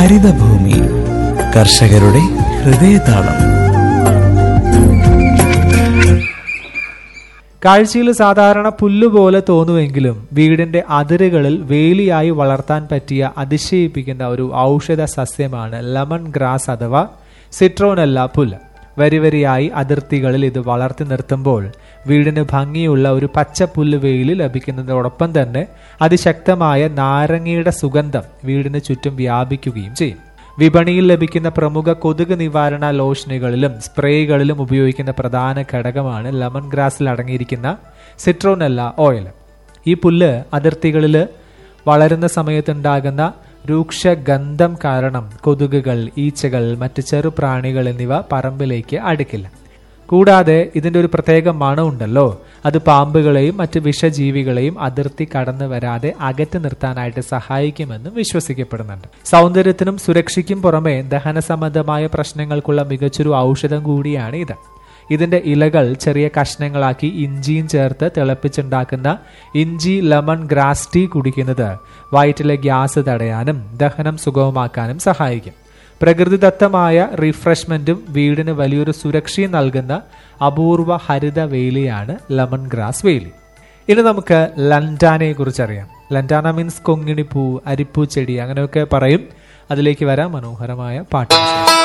ഹരിതഭൂമി കർഷകരുടെ ഹൃദയതാളം കാഴ്ചയിൽ സാധാരണ പുല്ലുപോലെ തോന്നുമെങ്കിലും വീടിന്റെ അതിരുകളിൽ വേലിയായി വളർത്താൻ പറ്റിയ അതിശയിപ്പിക്കുന്ന ഒരു ഔഷധ സസ്യമാണ് ലെമൺ ഗ്രാസ് അഥവാ സിട്രോനല്ല പുല്ല് വരിവരിയായി അതിർത്തികളിൽ ഇത് വളർത്തി നിർത്തുമ്പോൾ വീടിന് ഭംഗിയുള്ള ഒരു പച്ച പുല്ല് വെയിൽ ലഭിക്കുന്നതോടൊപ്പം തന്നെ അതിശക്തമായ നാരങ്ങയുടെ സുഗന്ധം വീടിന് ചുറ്റും വ്യാപിക്കുകയും ചെയ്യും വിപണിയിൽ ലഭിക്കുന്ന പ്രമുഖ കൊതുക് നിവാരണ ലോഷനുകളിലും സ്പ്രേകളിലും ഉപയോഗിക്കുന്ന പ്രധാന ഘടകമാണ് ലെമൺ ഗ്രാസിൽ അടങ്ങിയിരിക്കുന്ന സിട്രോനെല്ല ഓയിൽ ഈ പുല്ല് അതിർത്തികളിൽ വളരുന്ന സമയത്തുണ്ടാകുന്ന രൂക്ഷ ഗന്ധം കാരണം കൊതുകുകൾ ഈച്ചകൾ മറ്റ് ചെറുപ്രാണികൾ എന്നിവ പറമ്പിലേക്ക് അടുക്കില്ല കൂടാതെ ഇതിന്റെ ഒരു പ്രത്യേക മണമുണ്ടല്ലോ അത് പാമ്പുകളെയും മറ്റ് വിഷജീവികളെയും അതിർത്തി കടന്നു വരാതെ അകറ്റി നിർത്താനായിട്ട് സഹായിക്കുമെന്നും വിശ്വസിക്കപ്പെടുന്നുണ്ട് സൗന്ദര്യത്തിനും സുരക്ഷയ്ക്കും പുറമെ ദഹന സംബന്ധമായ പ്രശ്നങ്ങൾക്കുള്ള മികച്ചൊരു ഔഷധം കൂടിയാണ് ഇത് ഇതിന്റെ ഇലകൾ ചെറിയ കഷ്ണങ്ങളാക്കി ഇഞ്ചിയും ചേർത്ത് തിളപ്പിച്ചുണ്ടാക്കുന്ന ഇഞ്ചി ലെമൺ ഗ്രാസ് ടീ കുടിക്കുന്നത് വയറ്റിലെ ഗ്യാസ് തടയാനും ദഹനം സുഗമമാക്കാനും സഹായിക്കും പ്രകൃതിദത്തമായ റിഫ്രഷ്മെന്റും വീടിന് വലിയൊരു സുരക്ഷയും നൽകുന്ന അപൂർവ ഹരിത വേലിയാണ് ലെമൺ ഗ്രാസ് വേലി ഇനി നമുക്ക് ലൻഡാനയെ കുറിച്ച് അറിയാം ലൻഡാന മീൻസ് കൊങ്ങിണിപ്പൂ അരിപ്പൂ ചെടി അങ്ങനെയൊക്കെ പറയും അതിലേക്ക് വരാം മനോഹരമായ പാട്ട്